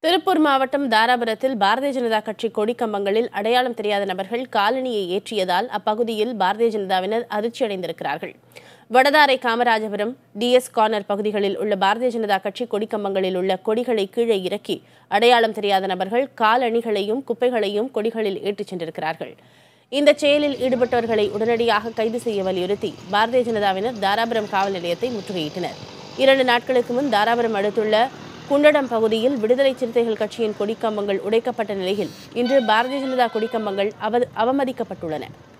திருப்பூர் மாவட்டம் தாராபுரத்தில் பாரதிய ஜனதா கட்சி கொடிக்கம்பங்களில் அடையாளம் தெரியாத நபர்கள் காலணியை ஏற்றியதால் அப்பகுதியில் பாரதிய ஜனதாவினர் அதிர்ச்சியடைந்திருக்கிறார்கள் வடதாரை காமராஜபுரம் டிஎஸ் கார்னர் பகுதிகளில் உள்ள பாரதிய ஜனதா கட்சி கொடிக்கம்பங்களில் உள்ள கொடிகளை கீழே இறக்கி அடையாளம் தெரியாத நபர்கள் காலணிகளையும் குப்பைகளையும் கொடிகளில் ஏற்றிச் சென்றிருக்கிறார்கள் இந்த செயலில் ஈடுபட்டவர்களை உடனடியாக கைது செய்ய வலியுறுத்தி பாரதிய ஜனதாவினர் தாராபுரம் காவல் நிலையத்தை முற்றுகையிட்டனர் இரண்டு நாட்களுக்கு முன் தாராபுரம் அடுத்துள்ள குண்டடம் பகுதியில் விடுதலை சிறுத்தைகள் கட்சியின் கொடிக்கம்பங்கள் உடைக்கப்பட்ட நிலையில் இன்று பாரதிய ஜனதா கொடிக்கம்பங்கள் அவ அவமதிக்கப்பட்டுள்ளன